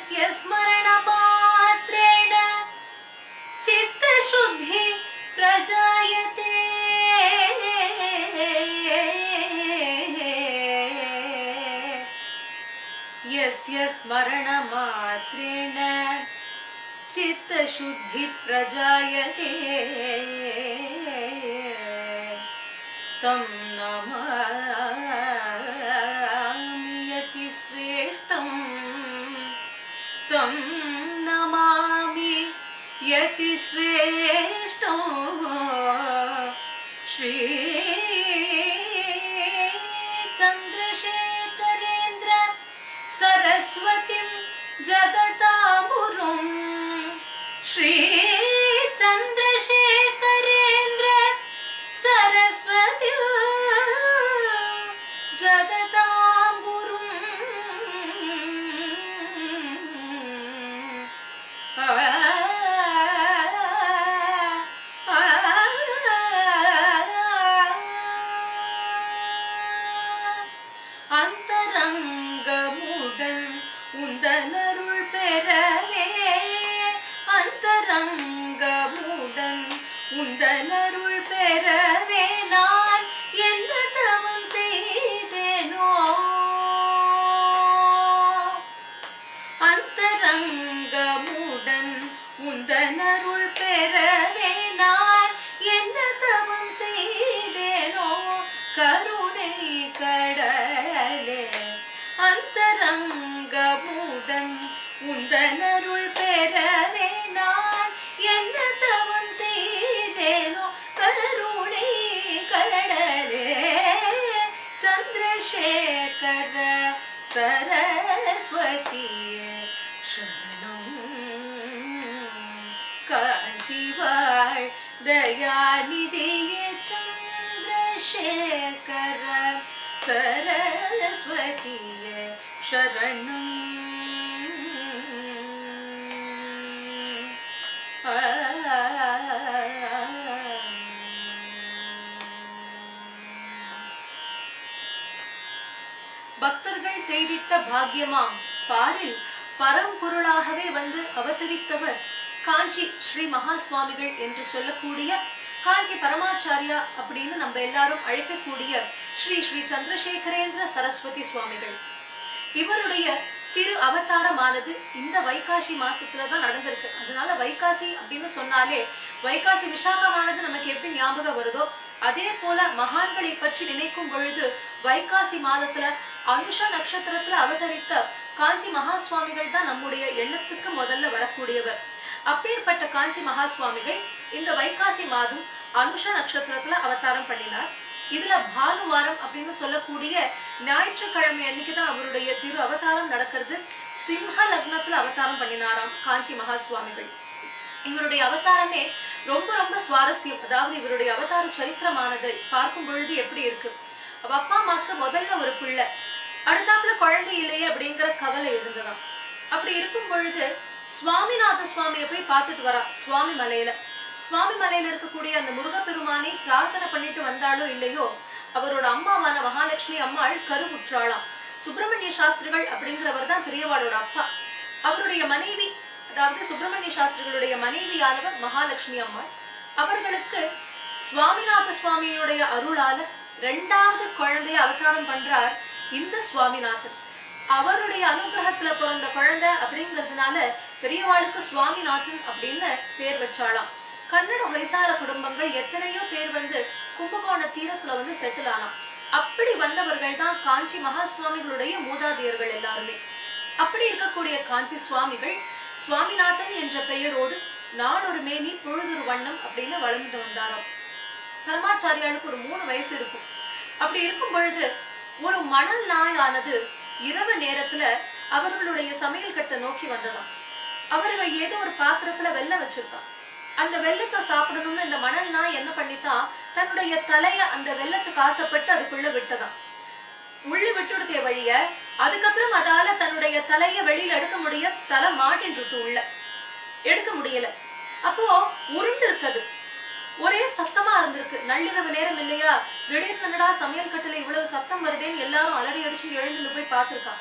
यस्य स्मरणमात्रेण चित्तशुद्धि प्रजायते यस्य स्मरणमात्रेण चित्तशुद्धि प्रजायते तं नमामि यतिश्रेष्ठं तं नमामि यतिश्रेष्ठं श्रीचन्द्रशेखरेन्द्र सरस्वतीं जगतामुरुं श्रीचन्द्रशेखरेन्द्र सरस्वती जगताम्बुरुम् அந்தரங்கமுடன் உந்தனருள் பெறவே அந்தரங்கமுடன் உந்தனருள் பெறவே நான் என்ன தவம் செய்தேனோ அந்தரங்கமுடன் உந்தனருள் பெறவே நான் என்ன தவம் செய்தேனோ கருணை கடலே அந்தரங்கமுடன் உந்தனருள் பெறவே நான் என்ன தவம் செய்தேனோ கருணை கடலே சந்திரசேகர சரஸ்வதியே சரணம் காஞ்சிவாள் தயாநிதியே சந்திரசேகர சரஸ்வதியே சரணம் பக்தர்கள் செய்திட்ட பாக்கியமாம் பாரில் பரம்பொருளாகவே வந்து அவதரித்தவர் காஞ்சி ஸ்ரீ மகா சுவாமிகள் என்று சொல்லக்கூடிய காஞ்சி பரமாச்சாரியா அப்படின்னு நம்ம எல்லாரும் அழைக்கக்கூடிய ஸ்ரீ ஸ்ரீ சந்திரசேகரேந்திர சரஸ்வதி சுவாமிகள் இவருடைய திரு அவதாரமானது இந்த வைகாசி மாசத்துல தான் நடந்திருக்கு அதனால வைகாசி அப்படின்னு சொன்னாலே வைகாசி விசாகமானது நமக்கு எப்படி ஞாபகம் வருதோ அதே போல மகான்களை பற்றி நினைக்கும் பொழுது வைகாசி மாதத்துல அனுஷ நட்சத்திரத்துல அவதரித்த காஞ்சி மகா சுவாமிகள் தான் நம்முடைய எண்ணத்துக்கு முதல்ல வரக்கூடியவர் அப்பேற்பட்ட காஞ்சி மகா சுவாமிகள் இந்த வைகாசி மாதம் அனுஷ நட்சத்திரத்துல அவதாரம் பண்ணினார் இதுல பானுவாரம் அப்படின்னு சொல்லக்கூடிய ஞாயிற்றுக்கிழமை அன்னைக்கு தான் அவருடைய திரு அவதாரம் நடக்கிறது சிம்ஹ லக்னத்துல அவதாரம் பண்ணினாராம் காஞ்சி மகா சுவாமிகள் இவருடைய அவதாரமே ரொம்ப ரொம்ப சுவாரஸ்யம் அதாவது இவருடைய அவதார சரித்திரமானது பார்க்கும் பொழுது எப்படி இருக்கு அவ அப்பா அம்மாக்கு முதல்ல ஒரு பிள்ளை அடுத்தாப்புல குழந்தை இல்லையே அப்படிங்கிற கவலை இருந்ததாம் அப்படி இருக்கும் பொழுது சுவாமிநாத சுவாமியை போய் பார்த்துட்டு வரா சுவாமி மலையில சுவாமி மலையில இருக்கக்கூடிய அந்த முருகப்பெருமானை பிரார்த்தனை பண்ணிட்டு வந்தாலோ இல்லையோ அவரோட அம்மாவான மகாலட்சுமி அம்மாள் கருவுற்றாளாம் சுப்பிரமணிய சாஸ்திரிகள் அப்படிங்கிறவர் தான் பெரியவாளோட அப்பா அவருடைய மனைவி அதாவது சுப்பிரமணிய சாஸ்திரிகளுடைய மனைவியானவர் மகாலட்சுமி அம்மாள் அவர்களுக்கு சுவாமிநாத சுவாமியுடைய அருளால ரெண்டாவது குழந்தைய அவதாரம் பண்றார் இந்த சுவாமிநாதன் அவருடைய அனுகிரகத்துல பிறந்த குழந்தை அப்படிங்கிறதுனால பெரியவாளுக்கு சுவாமிநாதன் அப்படின்னு பேர் வச்சாளாம் கன்னட ஹொய்சார குடும்பங்கள் எத்தனையோ பேர் வந்து கும்பகோண தீரத்துல வந்து செட்டில் ஆனாம் அப்படி வந்தவர்கள் தான் காஞ்சி மகா சுவாமிகளுடைய மூதாதையர்கள் எல்லாருமே அப்படி இருக்கக்கூடிய காஞ்சி சுவாமிகள் சுவாமிநாதன் என்ற பெயரோடு நாளொரு மேனி பொழுதொரு வண்ணம் அப்படின்னு வளர்ந்துட்டு வந்தாராம் பரமாச்சாரியாளுக்கு ஒரு மூணு வயசு இருக்கும் அப்படி இருக்கும் பொழுது ஒரு மணல் நாயானது இரவு நேரத்துல அவர்களுடைய சமையல் கட்டை நோக்கி வந்ததாம் அவர்கள் ஏதோ ஒரு பாத்திரத்துல வெல்லம் வச்சிருக்கா அந்த வெல்லத்தை சாப்பிடணும்னு இந்த மணல் நாய் என்ன பண்ணித்தான் தன்னுடைய தலைய அந்த வெல்லத்துக்கு ஆசைப்பட்டு அதுக்குள்ள விட்டதாம் உள்ள விட்டுடுதே வழிய அதுக்கப்புறம் அதால தன்னுடைய தலைய வெளியில எடுக்க முடிய தலை மாட்டின்றது உள்ள எடுக்க முடியல அப்போ உருண்டு இருக்குது ஒரே சத்தமா இருந்திருக்கு நள்ளிரவு நேரம் இல்லையா திடீர்னு என்னடா சமையல் கட்டுல இவ்வளவு சத்தம் வருதேன்னு எல்லாரும் அலறி அடிச்சு எழுந்து போய் பார்த்திருக்கான்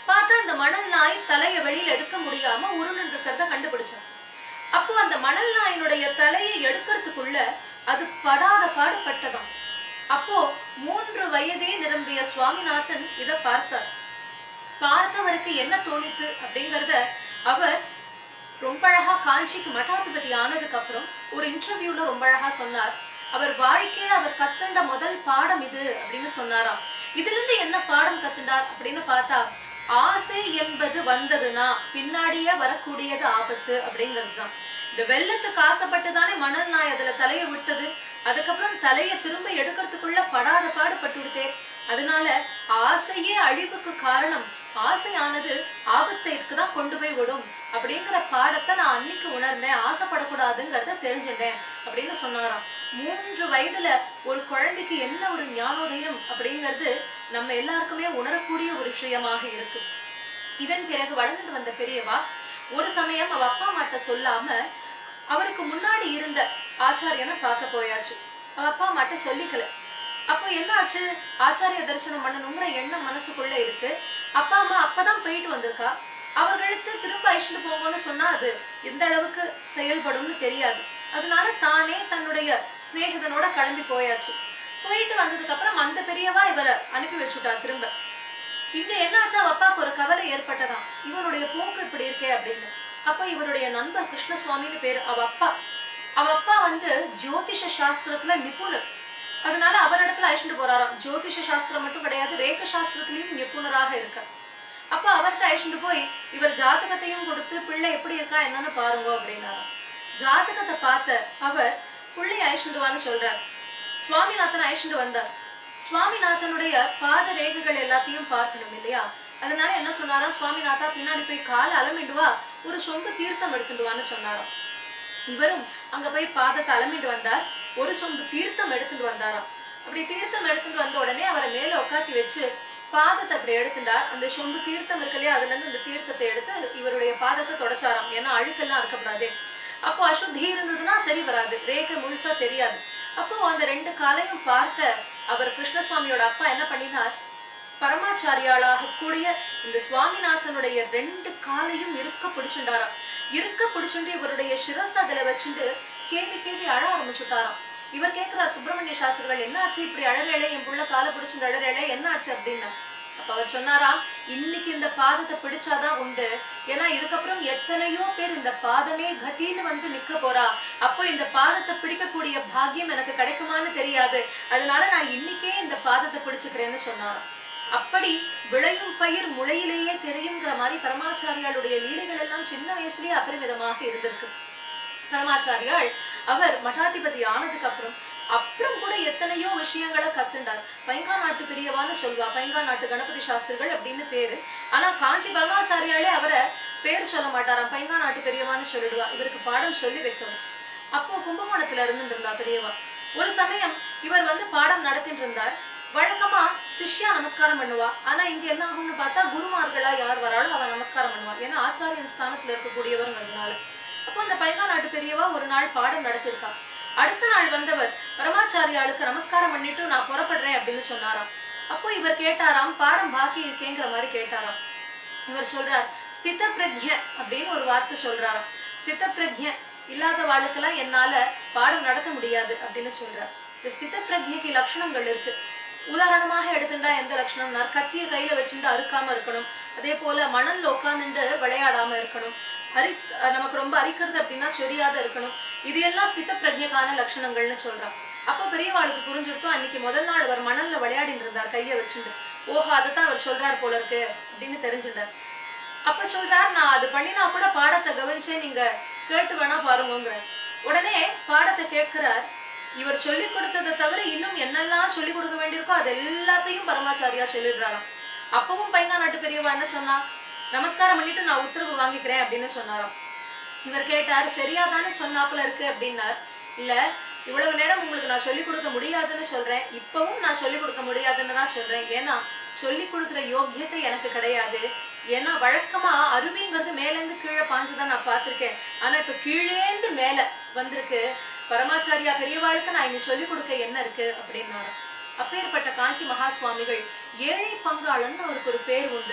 பார்த்தா அந்த மணல் நாய் தலையை வெளியில எடுக்க முடியாம உருண்டு இருக்கிறத கண்டுபிடிச்சார் அப்போ அந்த மணல் நாயினுடைய தலையை எடுக்கிறதுக்குள்ள அது படாத பாடுபட்டதாம் அப்போ மூன்று வயதே நிரம்பிய சுவாமிநாதன் இத பார்த்தார் பார்த்தவருக்கு என்ன தோணித்து அப்படிங்கறத அவர் ரொம்ப அழகா காஞ்சிக்கு மட்டாதிபதி ஆனதுக்கு அப்புறம் ஒரு இன்டர்வியூல ரொம்ப அழகா சொன்னார் அவர் வாழ்க்கையில அவர் கத்துண்ட முதல் பாடம் இது அப்படின்னு சொன்னாராம் இதுல இருந்து என்ன பாடம் கத்துண்டார் அப்படின்னு பார்த்தா ஆசை என்பது வந்ததுன்னா பின்னாடியே வரக்கூடியது ஆபத்து அப்படிங்கிறது தான் இந்த வெள்ளத்துக்கு ஆசைப்பட்டு தானே மணல் நாய் அதுல தலையை விட்டது அதுக்கப்புறம் தலையை திரும்ப எடுக்கிறதுக்குள்ள படாத பாடுபட்டுடுதே அதனால ஆசையே அழிவுக்கு காரணம் ஆசையானது ஆபத்திற்கு தான் கொண்டு போய் விடும் அப்படிங்கிற பாடத்தை நான் அன்னைக்கு உணர்ந்தேன் ஆசைப்படக்கூடாதுங்கிறத தெரிஞ்சுட்டேன் அப்படின்னு சொன்னாராம் மூன்று வயதுல ஒரு குழந்தைக்கு என்ன ஒரு ஞானோதயம் அப்படிங்கிறது நம்ம எல்லாருக்குமே உணரக்கூடிய ஒரு விஷயமாக இருக்கு இதன் பிறகு வளர்ந்துட்டு வந்த பெரியவா ஒரு சமயம் அவ அப்பா அம்மாட்ட சொல்லாம அவருக்கு முன்னாடி இருந்த ஆச்சாரியனை பார்க்க போயாச்சு அவ அப்பா அம்மாட்ட சொல்லிக்கல அப்போ என்ன ஆச்சு ஆச்சாரிய தரிசனம் பண்ணணுங்கிற எண்ணம் மனசுக்குள்ள இருக்கு அப்பா அம்மா அப்பதான் போயிட்டு வந்திருக்கா அவர்களுக்கு திரும்ப அழிச்சுட்டு போங்கன்னு சொன்னா அது எந்த அளவுக்கு செயல்படும்னு தெரியாது அதனால தானே தன்னுடைய சிநேகிதனோட கிளம்பி போயாச்சு போயிட்டு வந்ததுக்கு அப்புறம் அந்த பெரியவா இவரை அனுப்பி வச்சுட்டா திரும்ப இங்க என்னாச்சு அவ அப்பாவுக்கு ஒரு கவலை ஏற்பட்டதாம் இவனுடைய போக்கு இப்படி இருக்கே அப்படின்னு அப்ப இவருடைய நண்பர் கிருஷ்ணசுவாமின்னு பேரு அவ அப்பா அவ அப்பா வந்து ஜோதிஷ சாஸ்திரத்துல நிபுணர் அதனால அவரிடத்துல அழைச்சிட்டு போறாராம் ஜோதிஷ சாஸ்திரம் மட்டும் கிடையாது ரேக சாஸ்திரத்திலையும் நிபுணராக இருக்கார் அப்ப அவர்கிட்ட அழைச்சிட்டு போய் இவர் ஜாதகத்தையும் கொடுத்து பிள்ளை எப்படி இருக்கா என்னன்னு பாருங்க அப்படின்னாராம் ஜாதகத்தை பார்த்த அவர் பிள்ளைய அழைச்சிட்டு வான்னு சொல்றார் சுவாமிநாதன் அழைச்சிட்டு வந்தார் சுவாமிநாதனுடைய பாத ரேகைகள் எல்லாத்தையும் பார்க்கணும் இல்லையா அதனால என்ன சொன்னாராம் சுவாமிநாதா பின்னாடி போய் காலை அலமிண்டு வா ஒரு சொம்பு தீர்த்தம் எடுத்துட்டு வான்னு சொன்னாராம் இவரும் அங்க போய் பாதத்தை அலமிட்டு வந்தார் ஒரு சொம்பு தீர்த்தம் எடுத்துட்டு வந்தாராம் அப்படி தீர்த்தம் எடுத்துட்டு வந்த உடனே அவரை மேல உட்காத்தி வச்சு பாதத்தை அப்படி எடுத்துட்டார் அந்த சொம்பு தீர்த்தம் இருக்கு இல்லையா அதுல இருந்து இந்த தீர்த்தத்தை எடுத்து இவருடைய பாதத்தை தொடச்சாராம் ஏன்னா அழுக்கெல்லாம் இருக்கக்கூடாது அப்போ அசுத்தி இருந்ததுன்னா சரி வராது ரேகை முழுசா தெரியாது அப்போ அந்த ரெண்டு காலையும் பார்த்த அவர் கிருஷ்ணசுவாமியோட அப்பா என்ன பண்ணினார் பரமாச்சாரியாளாக கூடிய இந்த சுவாமிநாதனுடைய ரெண்டு காலையும் இருக்க பிடிச்சுண்டாராம் இருக்க பிடிச்சுண்டு இவருடைய சிரஸ் அதுல வச்சுட்டு கேவி கேவி அழ ஆரம்பிச்சுட்டாராம் இவர் கேட்கிறார் சுப்பிரமணிய சாஸ்திரிகள் என்னாச்சு இப்படி அழறேளே என் புள்ள காலை பிடிச்சுட்டு அழறேளே என்னாச்சு அப்படின்னு அப்ப அவர் சொன்னாராம் இன்னைக்கு இந்த பாதத்தை பிடிச்சாதான் உண்டு ஏன்னா இதுக்கப்புறம் எத்தனையோ பேர் இந்த பாதமே கத்தின்னு வந்து நிக்க போறா அப்போ இந்த பாதத்தை பிடிக்கக்கூடிய பாக்கியம் எனக்கு கிடைக்குமான்னு தெரியாது அதனால நான் இன்னைக்கே இந்த பாதத்தை பிடிச்சுக்கிறேன்னு சொன்னாராம் அப்படி விளையும் பயிர் முளையிலேயே தெரியுங்கிற மாதிரி பரமாச்சாரியாளுடைய லீலைகள் எல்லாம் சின்ன வயசுலயே அபரிமிதமாக இருந்திருக்கு பரமாச்சாரியாள் அவர் மடாதிபதி ஆனதுக்கு அப்புறம் அப்புறம் கூட எத்தனையோ விஷயங்களை கத்துண்டார் பைங்கா நாட்டு பெரியவான்னு சொல்வா பைங்கா நாட்டு கணபதி சாஸ்திரிகள் அப்படின்னு பேரு ஆனா காஞ்சி பரமாச்சாரியாலே அவரை பேர் சொல்ல மாட்டாராம் பைங்கா நாட்டு பெரியவான்னு சொல்லிடுவா இவருக்கு பாடம் சொல்லி வைக்கணும் அப்போ கும்பகோணத்துல இருந்துட்டு இருந்தா பெரியவா ஒரு சமயம் இவர் வந்து பாடம் நடத்திட்டு இருந்தார் வழக்கமா சிஷ்யா நமஸ்காரம் பண்ணுவா ஆனா இங்க என்ன ஆகும்னு பார்த்தா குருமார்களா யார் வராலும் அவ நமஸ்காரம் பண்ணுவா ஏன்னா ஆச்சாரியன் ஸ்தானத்துல இருக்கக்கூடியவர்ங்கிறதுனால அப்போ அந்த பைங்கா நாட்டு பெரியவா ஒரு நாள் பாடம் நடத்திருக்கா அடுத்த நாள் வந்தவர் பரமாச்சாரியாளுக்கு நமஸ்காரம் பண்ணிட்டு நான் புறப்படுறேன் அப்படின்னு சொன்னாராம் அப்போ இவர் கேட்டாராம் பாடம் பாக்கி இருக்கேங்கிற மாதிரி கேட்டாராம் இவர் சொல்றார் ஸ்தித பிரக்ஞ அப்படின்னு ஒரு வார்த்தை சொல்றாராம் ஸ்தித பிரக்ஞ இல்லாத வாழ்க்கெல்லாம் என்னால பாடம் நடத்த முடியாது அப்படின்னு சொல்றார் இந்த ஸ்தித பிரக்ஞைக்கு லட்சணங்கள் இருக்கு உதாரணமாக எடுத்துட்டா எந்த லட்சணம்னா கத்திய கையில வச்சுட்டு அறுக்காம இருக்கணும் அதே போல மணல்ல உட்காந்துட்டு விளையாடாம இருக்கணும் அரி அஹ் நமக்கு ரொம்ப அரிக்கிறது அப்படின்னா சொரியாத இருக்கணும் இது எல்லாம் ஸ்தித பிரஜைக்கான லட்சணங்கள்னு சொல்றான் அப்போ பெரியவாளுக்கு புரிஞ்சிருத்தோம் அன்னைக்கு முதல் நாள் அவர் மணல்ல விளையாடிட்டு இருந்தார் கையை வச்சுட்டு ஓஹோ அதைத்தான் அவர் சொல்றார் போல இருக்கு அப்படின்னு தெரிஞ்சுட்டார் அப்ப சொல்றார் நான் அது பண்ணினா கூட பாடத்தை கவனிச்சே நீங்க கேட்டு வேணா பாருங்கங்கிற உடனே பாடத்தை கேட்கிறார் இவர் சொல்லி கொடுத்ததை தவிர இன்னும் என்னெல்லாம் சொல்லி கொடுக்க வேண்டியிருக்கோ அது எல்லாத்தையும் பரமாச்சாரியா சொல்லிடுறாராம் அப்பவும் பைங்கா நாட்டு பெரியவா என்ன சொன்னா நமஸ்காரம் பண்ணிட்டு நான் உத்தரவு வாங்கிக்கிறேன் அப்படின்னு சொன்னாராம் இவர் கேட்டார் சரியா தானே சொன்னாப்புல இருக்கு அப்படின்னார் இல்ல இவ்வளவு நேரம் உங்களுக்கு நான் சொல்லி கொடுக்க முடியாதுன்னு சொல்றேன் இப்பவும் நான் சொல்லி கொடுக்க முடியாதுன்னு தான் சொல்றேன் ஏன்னா சொல்லி கொடுக்குற யோக்கியத்தை எனக்கு கிடையாது ஏன்னா வழக்கமா அருவிங்கிறது மேலேருந்து கீழே பாஞ்சுதான் நான் பார்த்திருக்கேன் ஆனா இப்ப கீழேந்து மேல வந்திருக்கு பரமாச்சாரியா பெரியவாளுக்கு நான் இங்க சொல்லி கொடுக்க என்ன இருக்கு அப்படின்னாராம் அப்பேற்பட்ட காஞ்சி மகா சுவாமிகள் ஏழை பங்காளன்னு அவருக்கு ஒரு பேர் உண்டு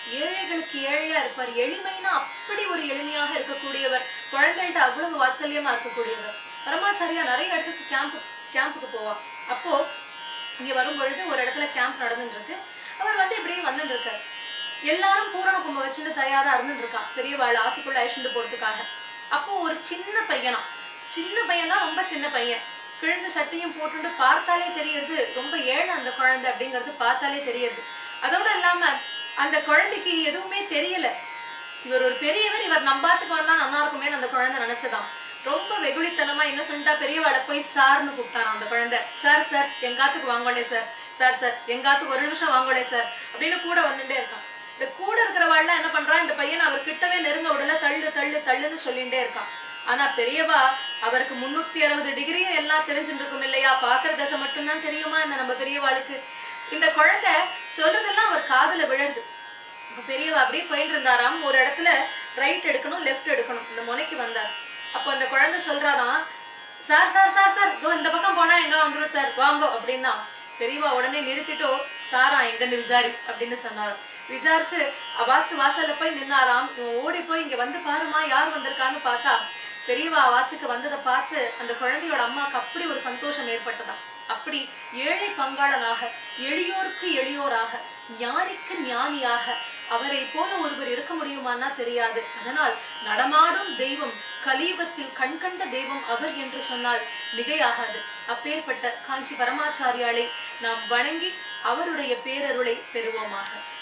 ஏழைகளுக்கு ஏழையா இருப்பார் எளிமைனா அப்படி ஒரு எளிமையாக இருக்கக்கூடியவர் குழந்தைகிட்ட அவ்வளவு வாத்சல்யமா இருக்கக்கூடியவர் பரமாச்சாரியா நிறைய இடத்துக்கு கேம்ப் கேம்புக்கு போவா அப்போ இங்க வரும் பொழுது ஒரு இடத்துல கேம்ப் நடந்துட்டு இருக்கு அவர் வந்து இப்படியே வந்துட்டு இருக்காரு எல்லாரும் பூரண கும்ப வச்சுட்டு தயாரா இருந்துட்டு இருக்கா பெரியவாள் ஆத்துக்குள்ள அழிச்சுட்டு போறதுக்காக அப்போ ஒரு சின்ன பையனா சின்ன பையனா ரொம்ப சின்ன பையன் கிழிஞ்ச சட்டையும் போட்டுட்டு பார்த்தாலே தெரியுது ரொம்ப ஏழை அந்த குழந்தை அப்படிங்கிறது பார்த்தாலே தெரியுது அதோட இல்லாம அந்த குழந்தைக்கு எதுவுமே தெரியல இவர் ஒரு பெரியவர் இவர் நம்பாத்துக்கு வந்தா நல்லா இருக்குமே அந்த குழந்தை நினைச்சதாம் ரொம்ப வெகுளித்தனமா இன்னசென்ட்டா பெரியவாளை போய் சார்னு கூப்பிட்டாராம் அந்த குழந்தை சார் சார் எங்காத்துக்கு வாங்கோலே சார் சார் சார் எங்காத்துக்கு ஒரு நிமிஷம் வாங்கோலே சார் அப்படின்னு கூட வந்துட்டே இருக்கான் இந்த கூட இருக்கிறவாள்லாம் என்ன பண்றா இந்த பையன் அவர் கிட்டவே நெருங்க விடல தள்ளு தள்ளு தள்ளுன்னு சொல்லிட்டே இருக்கான் ஆனா பெரியவா அவருக்கு முன்னூத்தி அறுபது டிகிரியும் எல்லாம் தெரிஞ்சுட்டு இருக்கும் இல்லையா பாக்குற தசை மட்டும்தான் தெரியுமா இந்த நம்ம பெரியவாளுக்கு இந்த குழந்தை சொல்றதெல்லாம் அவர் காதுல விழருது அப்ப பெரியவா அப்படியே போயிட்டு இருந்தாராம் ஒரு இடத்துல ரைட் எடுக்கணும் லெஃப்ட் எடுக்கணும் இந்த முனைக்கு வந்தார் அப்போ அந்த குழந்தை சொல்றாராம் சார் சார் சார் சார் இதோ இந்த பக்கம் போனா எங்க வந்துரும் சார் வாங்கோ அப்படின்னா பெரியவா உடனே நிறுத்திட்டோ சாரா எங்கன்னு விசாரி அப்படின்னு சொன்னாராம் விசாரிச்சு அவாத்து வாசல்ல போய் நின்னாராம் இவன் ஓடி போய் இங்க வந்து பாருமா யார் வந்திருக்கான்னு பார்த்தா பெரியவா வாத்துக்கு வந்ததை பார்த்து அந்த குழந்தையோட அம்மாவுக்கு அப்படி ஒரு சந்தோஷம் ஏற்பட்டதாம் அப்படி ஏழை பங்காளனாக எளியோருக்கு எளியோராக ஞானிக்கு ஞானியாக அவரை போல ஒருவர் இருக்க முடியுமான்னா தெரியாது அதனால் நடமாடும் தெய்வம் கலியுகத்தில் கண்கண்ட தெய்வம் அவர் என்று சொன்னால் மிகையாகாது அப்பேற்பட்ட காஞ்சி பரமாச்சாரியாலை நாம் வணங்கி அவருடைய பேரருளை பெறுவோமாக